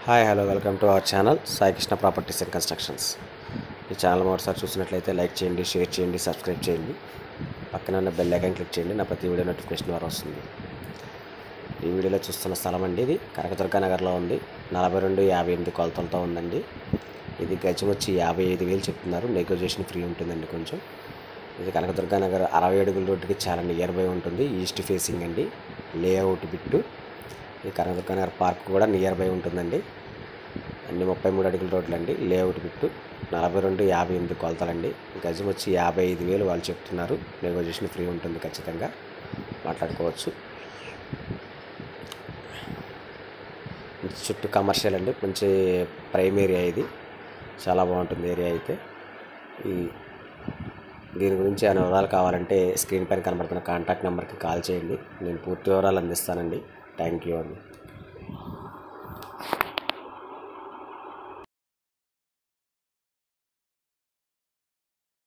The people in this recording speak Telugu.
hi hello welcome to our channel Sai Krishna properties and constructions ఈ ఛానల్ మరోసారి చూసినట్లయితే లైక్ చేయండి షేర్ చేయండి సబ్స్క్రైబ్ చేయండి పక్కన ఉన్న బెల్ ఐకాన్ క్లిక్ చేయండి నా ప్రతి వీడియో నోటిఫికేషన్ ద్వారా వస్తుంది ఈ వీడియోలో చూస్తున్న స్థలం అండి ఇది కనకదుర్గా నగర్లో ఉంది నలభై రెండు యాభై ఎనిమిది కొలతలతో ఉందండి ఇది గజం వచ్చి యాభై ఐదు వేలు చెప్తున్నారు నెగోజియేషన్ ఫ్రీ ఉంటుందండి కొంచెం ఇది కనకదుర్గా నగర్ అరవై అడుగుల రోడ్డుకి చాలా నియర్ బై ఉంటుంది ఈస్ట్ ఫేసింగ్ అండి లేఅవుట్ బిట్టు ఈ కనకదుర్గా నగర్ పార్క్ కూడా నియర్ బై ఉంటుందండి అన్ని ముప్పై మూడు అడుగుల రోడ్లు అండి లేఅవుట్ బిట్టు నలభై రెండు యాభై ఎనిమిది కొలతలండి గజం వచ్చి యాభై ఐదు వేలు వాళ్ళు చెప్తున్నారు నెగోజియేషన్ ఫ్రీ ఉంటుంది ఖచ్చితంగా మాట్లాడుకోవచ్చు చుట్టూ కమర్షియల్ అండి మంచి ప్రైమ్ ఏరియా ఇది చాలా బాగుంటుంది ఏరియా అయితే ఈ దీని గురించి ఏమైనా వివరాలు కావాలంటే స్క్రీన్ పైన కనబడుతున్న కాంటాక్ట్ నెంబర్కి కాల్ చేయండి నేను పూర్తి వివరాలు అందిస్తానండి థ్యాంక్ యూ అండి